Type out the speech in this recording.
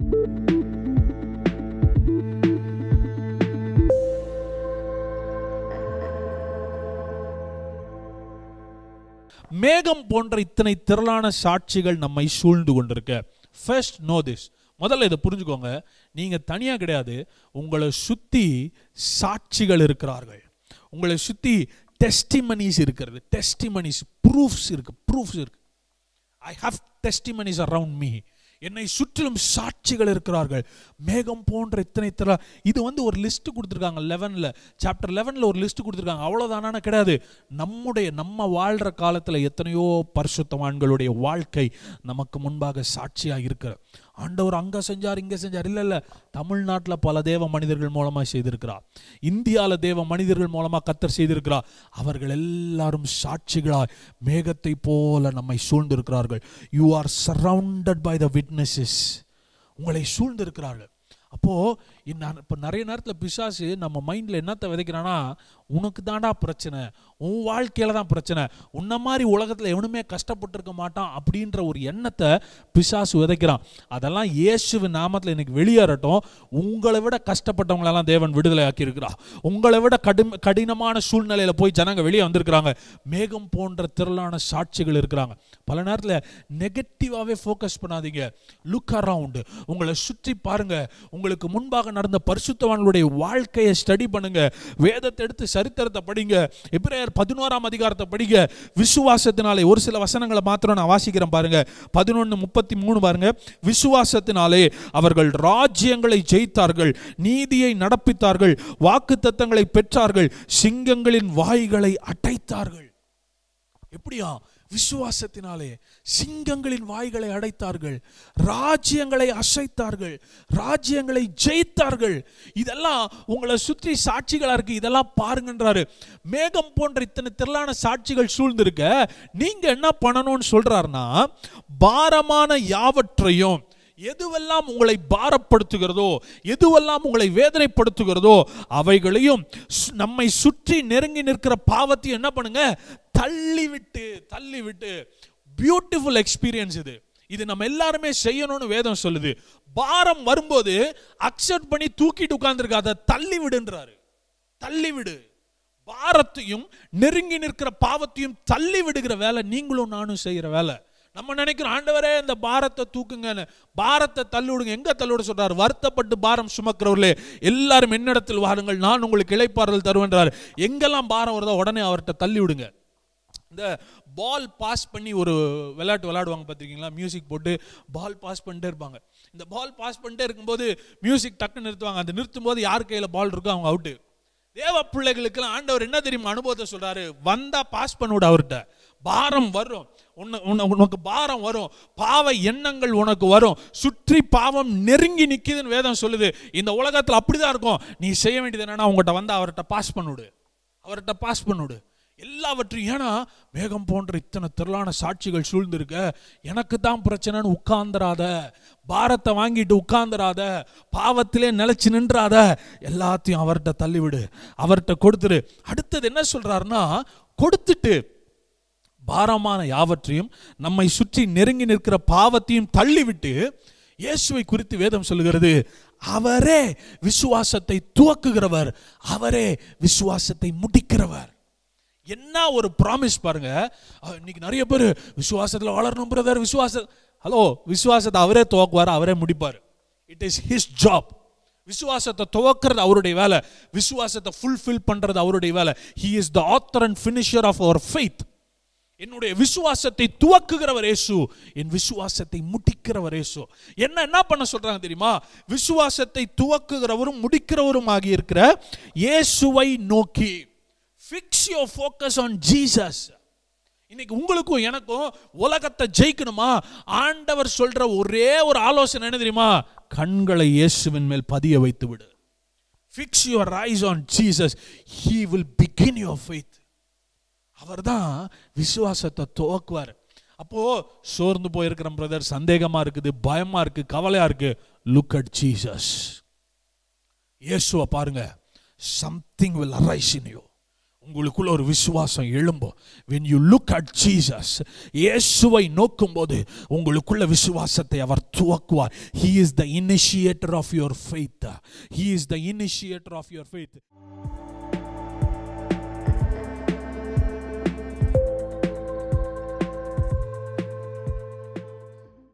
மேகம் போன்ற இத்தனை திரளான சாட்சிகள் நம்மை சூழ்ந்து கொண்டிருக்க ஃபர்ஸ்ட் நோ திஸ் முதல்ல இதை புரிஞ்சுக்கோங்க நீங்க தனியா கிடையாது உங்களை சுத்தி சாட்சிகள் இருக்கிறார்கள் உங்களை சுத்தி டெஸ்டிமனிஸ் இருக்கிறது டெஸ்டிமனிஸ் ப்ரூஃப்ஸ் இருக்கு ப்ரூஃப்ஸ் இருக்கு I have testimonies around me என்னை சுற்றிலும் சாட்சிகள் இருக்கிறார்கள் மேகம் போன்ற இத்தனை திரளா இது வந்து ஒரு லிஸ்ட் கொடுத்துருக்காங்க லெவனில் சாப்டர் லெவனில் ஒரு லிஸ்ட் கொடுத்துருக்காங்க அவ்வளோதானா கிடையாது நம்முடைய நம்ம வாழ்கிற காலத்தில் எத்தனையோ பரிசுத்தவான்களுடைய வாழ்க்கை நமக்கு முன்பாக சாட்சியாக இருக்கிற ஆண்டவர் அங்கே செஞ்சார் இங்கே செஞ்சார் இல்லை இல்லை தமிழ்நாட்டில் பல தேவ மனிதர்கள் மூலமாக செய்திருக்கிறார் இந்தியாவில் தேவ மனிதர்கள் மூலமாக கத்தர் செய்திருக்கிறார் அவர்கள் எல்லாரும் சாட்சிகளாய் மேகத்தை போல நம்மை சூழ்ந்திருக்கிறார்கள் you are surrounded by the witnesses உங்களை சூழ்ந்திருக்கிறார்கள் அப்போது இப்போ நிறைய நேரத்தில் பிசாசு நம்ம மைண்டில் என்னத்தை விதைக்கிறான்னா உனக்கு தாண்டா பிரச்சனை உன் வாழ்க்கையில் தான் பிரச்சனை உன்ன மாதிரி உலகத்தில் எவனுமே கஷ்டப்பட்டிருக்க மாட்டான் அப்படின்ற ஒரு எண்ணத்தை பிசாசு விதைக்கிறான் அதெல்லாம் இயேசுவின் நாமத்தில் இன்னைக்கு வெளியேறட்டும் உங்களை விட கஷ்டப்பட்டவங்களெல்லாம் தேவன் விடுதலை ஆக்கியிருக்கிறா உங்களை விட கடும் கடினமான சூழ்நிலையில் போய் ஜனங்க வெளியே வந்திருக்கிறாங்க மேகம் போன்ற திரளான சாட்சிகள் இருக்கிறாங்க பல நேரத்தில் நெகட்டிவாகவே ஃபோக்கஸ் பண்ணாதீங்க லுக் அரவுண்டு உங்களை சுற்றி பாருங்க உங்களுக்கு முன்பாக நடந்த பரிசுத்தவான்களுடைய வாழ்க்கையை ஸ்டடி பண்ணுங்க வேதத்தை எடுத்து சரித்திரத்தை படிங்க எபிரேயர் பதினோராம் அதிகாரத்தை படிங்க விசுவாசத்தினாலே ஒரு சில வசனங்களை மாத்திரம் நான் வாசிக்கிறேன் பாருங்க பதினொன்று முப்பத்தி மூணு பாருங்க விசுவாசத்தினாலே அவர்கள் ராஜ்யங்களை ஜெயித்தார்கள் நீதியை நடப்பித்தார்கள் வாக்கு தத்தங்களை பெற்றார்கள் சிங்கங்களின் வாய்களை அடைத்தார்கள் எப்படியா விசுவாசத்தினாலே சிங்கங்களின் வாய்களை அடைத்தார்கள் ராஜ்யங்களை அசைத்தார்கள் ராஜ்யங்களை ஜெயித்தார்கள் இதெல்லாம் உங்களை சுற்றி சாட்சிகளா இருக்கு இதெல்லாம் பாருங்கன்றாரு மேகம் போன்ற இத்தனை திரளான சாட்சிகள் சூழ்ந்திருக்க நீங்க என்ன பண்ணணும்னு சொல்றாருன்னா பாரமான யாவற்றையும் எதுவெல்லாம் உங்களை பாரப்படுத்துகிறதோ எதுவெல்லாம் உங்களை வேதனைப்படுத்துகிறதோ அவைகளையும் சு- நம்மை சுற்றி நெருங்கி நிற்கிற பாவத்தையும் என்ன பண்ணுங்க தள்ளி விட்டு தள்ளி விட்டு பியூட்டிஃபுல் எக்ஸ்பீரியன்ஸ் இது இது நம்ம எல்லாருமே செய்யணும்னு வேதம் சொல்லுது பாரம் வரும்போது அக்செப்ட் பண்ணி தூக்கிட்டு உட்கார்ந்துருக்காத தள்ளி விடுன்றாரு தள்ளி விடு பாரத்தையும் நெருங்கி நிற்கிற பாவத்தையும் தள்ளி விடுகிற வேலை நீங்களும் நானும் செய்கிற வேலை நம்ம நினைக்கிறோம் ஆண்டவரே இந்த பாரத்தை தூக்குங்கன்னு பாரத்தை தள்ளி விடுங்க எங்க தள்ளி விட சொல்றாரு வருத்தப்பட்டு பாரம் சுமக்கிறவர்களே எல்லாரும் என்னிடத்தில் வாருங்கள் நான் உங்களுக்கு இளைப்பாறுதல் தருவேன்றார் எங்கெல்லாம் பாரம் வருதோ உடனே அவர்கிட்ட தள்ளி விடுங்க இந்த பால் பாஸ் பண்ணி ஒரு விளையாட்டு விளையாடுவாங்க பார்த்துருக்கீங்களா மியூசிக் போட்டு பால் பாஸ் பண்ணிட்டே இருப்பாங்க இந்த பால் பாஸ் பண்ணிட்டே இருக்கும்போது மியூசிக் டக்குன்னு நிறுத்துவாங்க அந்த நிறுத்தும் போது யார் கையில் பால் இருக்கோ அவங்க அவுட்டு தேவ பிள்ளைகளுக்கெல்லாம் ஆண்டவர் என்ன தெரியுமா அனுபவத்தை சொல்றாரு வந்தா பாஸ் பண்ணிவிடு அவர்கிட்ட பாரம் வரும் உன்ன- உன்ன- உனக்கு பாரம் வரும் பாவ எண்ணங்கள் உனக்கு வரும் சுற்றி பாவம் நெருங்கி நிக்குதுன்னு வேதம் சொல்லுது இந்த உலகத்துல அப்படிதான் இருக்கும் நீ செய்ய வேண்டியது என்னன்னா உங்ககிட்ட வந்து அவர்கிட்ட பாஸ் பண்ணிவிடு அவர்கிட்ட பாஸ் பண்ணிவிடு எல்லாவற்றையும் ஏன்னா மேகம் போன்ற இத்தனை திரளான சாட்சிகள் சூழ்ந்திருக்க எனக்கு தான் பிரச்சனைன்னு உட்கார்ந்துராத பாரத்தை வாங்கிட்டு உட்கார்ந்துராத பாவத்திலே நிலைச்சு நின்றாத எல்லாத்தையும் அவர்கிட்ட தள்ளிவிடு அவர்கிட்ட கொடுத்துரு அடுத்தது என்ன சொல்றாருன்னா கொடுத்துட்டு பாரமான யாவற்றையும் நம்மை சுற்றி நெருங்கி நிற்கிற பாவத்தையும் தள்ளிவிட்டு இயேசுவை குறித்து வேதம் சொல்லுகிறது அவரே விசுவாசத்தை துவக்குகிறவர் அவரே விசுவாசத்தை முடிக்கிறவர் என்ன ஒரு ப்ராமிஸ் பாருங்க அஹ், இன்னைக்கு நிறைய பேர் விசுவாசத்தில் வளரணும் பிரதர் விசுவாச ஹலோ விசுவாசத்தை அவரே துவக்குவார் அவரே முடிப்பார் இட் இஸ் ஹிஸ் ஜாப் விசுவாசத்தை துவக்கிறது அவருடைய வேலை விசுவாசத்தை ஃபுல்ஃபில் பண்றது அவருடைய வேலை he is the author and finisher of our faith என்னுடைய விசுவாசத்தை துவக்குகிறவர் இயேசு என் விசுவாசத்தை முடிக்கிறவர் இயேசு என்ன என்ன பண்ண சொல்றாங்க தெரியுமா விசுவாசத்தை துவக்குகிறவரும் முடிக்கிறவரும் ஆகி இருக்கிற இயேசுவை நோக்கி fix your focus on Jesus இன்னைக்கு உங்களுக்கும் எனக்கும் உலகத்தை ஜெயிக்கணுமா ஆண்டவர் சொல்ற ஒரே ஒரு ஆலோசனை என்ன தெரியுமா கண்களை இயேசுவின் மேல் பதிய வைத்து விடு fix your eyes on Jesus he will begin your faith அவர்தான் விசுவாசத்தை துவக்குவார் அப்போ சோர்ந்து போயிருக்கிற பிரதர் சந்தேகமா இருக்குது பயமா இருக்கு கவலையா இருக்கு லுக் அட் ஜீசஸ் இயேசுவை பாருங்க something will arise in you உங்களுக்குள்ள ஒரு விசுவாசம் எழும்பும் when you look at jesus இயேசுவை நோக்கும்போது உங்களுக்குள்ள விசுவாசத்தை அவர் துவக்குவார் he is the initiator of your faith he is the initiator of your faith